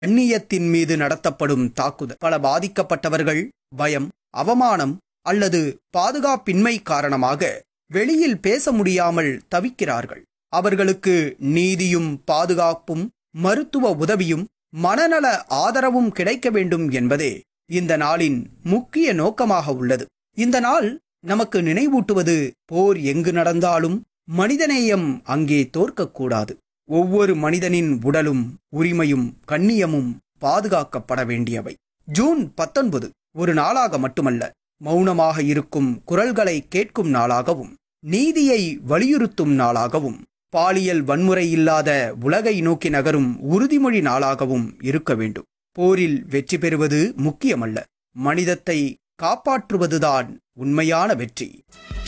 கண்ணியத்தின் மீது நடத்தப்படும் தாக்குதல் பல பாதிக்கப்பட்டவர்கள் பயம் அவமானம் அல்லது பாதுகாப்பின்மை காரணமாக வெளியில் பேச முடியாமல் தவிக்கிறார்கள் அவர்களுக்கு நீதியும் பாதுகாப்பும் மருத்துவ உதவியும் மனநல ஆதரவும் கிடைக்க வேண்டும் என்பதே இந்த நாளின் முக்கிய நோக்கமாக உள்ளது இந்த நாள் நமக்கு நினைவூட்டுவது போர் எங்கு நடந்தாலும் மனிதநேயம் அங்கே தோற்கக்கூடாது ஒவ்வொரு மனிதனின் உடலும் உரிமையும் கண்ணியமும் பாதுகாக்கப்பட வேண்டியவை ஜூன் பத்தொன்பது ஒரு நாளாக மட்டுமல்ல மௌனமாக இருக்கும் குரல்களை கேட்கும் நாளாகவும் நீதியை வலியுறுத்தும் நாளாகவும் பாலியல் வன்முறை இல்லாத உலகை நோக்கி நகரும் உறுதிமொழி நாளாகவும் இருக்க வேண்டும் போரில் வெற்றி பெறுவது முக்கியமல்ல மனிதத்தை காப்பாற்றுவதுதான் உண்மையான வெற்றி